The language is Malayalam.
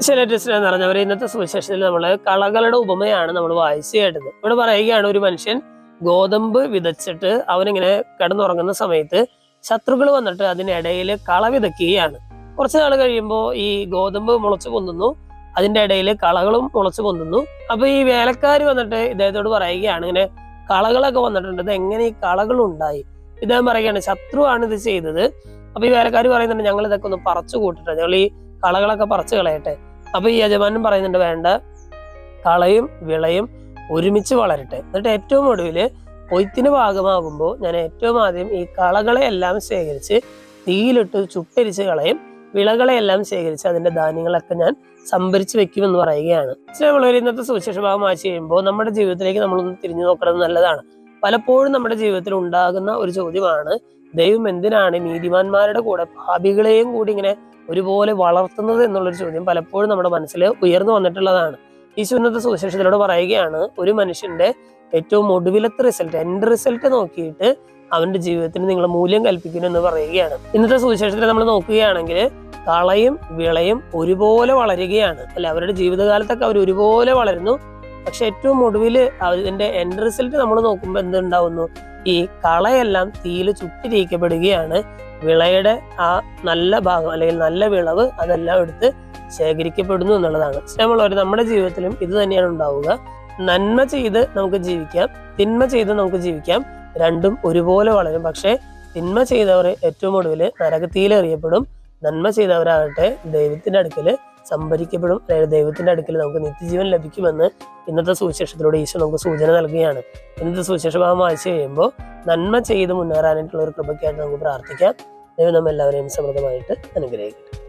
ശിലറ്റിസ്റ്റ് എന്ന് പറഞ്ഞവർ ഇന്നത്തെ സുവിശേഷത്തിൽ നമ്മൾ കളകളുടെ ഉപമയാണ് നമ്മൾ വായിച്ചു കേട്ടത് ഇവിടെ പറയുകയാണ് ഒരു മനുഷ്യൻ ഗോതമ്പ് വിതച്ചിട്ട് അവനിങ്ങനെ കിടന്നുറങ്ങുന്ന സമയത്ത് ശത്രുക്കൾ വന്നിട്ട് അതിനിടയിൽ കള വിതയ്ക്കുകയാണ് കുറച്ച് നാൾ കഴിയുമ്പോൾ ഈ ഗോതമ്പ് മുളച്ചു പൊന്തുന്നു അതിന്റെ ഇടയിൽ കളകളും മുളച്ചു പൊന്തുന്നു അപ്പൊ ഈ വേലക്കാർ വന്നിട്ട് ഇദ്ദേഹത്തോട് പറയുകയാണ് ഇങ്ങനെ കളകളൊക്കെ വന്നിട്ടുണ്ട് ഇത് എങ്ങനെ ഈ കളകൾ ഉണ്ടായി ഇദ്ദേഹം പറയുകയാണ് ശത്രുവാണ് ഇത് ചെയ്തത് അപ്പൊ ഈ വേലക്കാർ പറയുന്നുണ്ട് ഞങ്ങൾ ഇതൊക്കെ ഒന്ന് പറിച്ചു കൂട്ടിട്ടെ ഞങ്ങൾ ഈ കളകളൊക്കെ പറിച്ചു കളയട്ടെ അപ്പൊ ഈ യജമാനൻ പറയുന്നുണ്ട് വേണ്ട കളയും വിളയും ഒരുമിച്ച് വളരട്ടെ എന്നിട്ട് ഏറ്റവും ഒടുവില് കൊയ്ത്തിന് ഭാഗമാകുമ്പോൾ ഞാൻ ഏറ്റവും ആദ്യം ഈ കളകളെ എല്ലാം ശേഖരിച്ച് തീയിലിട്ട് ചുട്ടരിച്ച് കളയും വിളകളെ എല്ലാം ശേഖരിച്ച് അതിന്റെ ധാന്യങ്ങളൊക്കെ ഞാൻ സംഭരിച്ച് വെക്കുമെന്ന് പറയുകയാണ് നമ്മളൊരു ഇന്നത്തെ സുവിശേഷ ഭാഗം വായിച്ചു കഴിയുമ്പോൾ നമ്മുടെ ജീവിതത്തിലേക്ക് നമ്മളൊന്ന് തിരിഞ്ഞു നോക്കുന്നത് നല്ലതാണ് പലപ്പോഴും നമ്മുടെ ജീവിതത്തിൽ ഉണ്ടാകുന്ന ഒരു ചോദ്യമാണ് ദൈവം എന്തിനാണ് നീതിമാന്മാരുടെ കൂടെ പാപികളെയും കൂടി ഇങ്ങനെ ഒരുപോലെ വളർത്തുന്നത് എന്നുള്ളൊരു ചോദ്യം പലപ്പോഴും നമ്മുടെ മനസ്സിൽ ഉയർന്നു വന്നിട്ടുള്ളതാണ് ഈശോ ഇന്നത്തെ സുവിശേഷത്തിലൂടെ പറയുകയാണ് ഒരു മനുഷ്യന്റെ ഏറ്റവും ഒടുവിലത്തെ റിസൾട്ട് എൻഡ് റിസൾട്ട് നോക്കിയിട്ട് അവന്റെ ജീവിതത്തിന് നിങ്ങൾ മൂല്യം കൽപ്പിക്കുന്നു എന്ന് പറയുകയാണ് ഇന്നത്തെ സുവിശേഷത്തിൽ നമ്മൾ നോക്കുകയാണെങ്കിൽ കളയും വിളയും ഒരുപോലെ വളരുകയാണ് അല്ലെ അവരുടെ ജീവിതകാലത്തൊക്കെ അവർ ഒരുപോലെ വളരുന്നു പക്ഷെ ഏറ്റവും ഒടുവിൽ അതിന്റെ എൻഡ് റിസൾട്ട് നമ്മൾ നോക്കുമ്പോൾ എന്തുണ്ടാവുന്നു ഈ കളയെല്ലാം തീയിൽ ചുട്ടിരിക്കപ്പെടുകയാണ് വിളയുടെ ആ നല്ല ഭാഗം അല്ലെങ്കിൽ നല്ല വിളവ് അതെല്ലാം എടുത്ത് ശേഖരിക്കപ്പെടുന്നു എന്നുള്ളതാണ് സ്നേഹമുള്ളവർ നമ്മുടെ ജീവിതത്തിലും ഇത് തന്നെയാണ് ഉണ്ടാവുക നന്മ ചെയ്ത് നമുക്ക് ജീവിക്കാം തിന്മ ചെയ്ത് നമുക്ക് ജീവിക്കാം രണ്ടും ഒരുപോലെ വളരും പക്ഷേ തിന്മ ചെയ്തവർ ഏറ്റവും ഒടുവിൽ നരകത്തിയിൽ എറിയപ്പെടും നന്മ ചെയ്തവരാകട്ടെ ദൈവത്തിന്റെ അടുക്കല് സംഭരിക്കപ്പെടും അതായത് ദൈവത്തിന്റെ അടുക്കൽ നമുക്ക് നിത്യജീവൻ ലഭിക്കുമെന്ന് ഇന്നത്തെ സുവിശേഷത്തിലൂടെ ഈശോ നമുക്ക് സൂചന നൽകുകയാണ് ഇന്നത്തെ സുവിശേഷ ഭാഗം വായിച്ചു കഴിയുമ്പോൾ നന്മ ചെയ്ത് മുന്നേറാനായിട്ടുള്ള ഒരു കൃപയ്ക്കായിട്ട് നമുക്ക് പ്രാർത്ഥിക്കാം ദൈവം നമ്മെല്ലാവരെയും സമൃദ്ധമായിട്ട് അനുഗ്രഹിക്കട്ടെ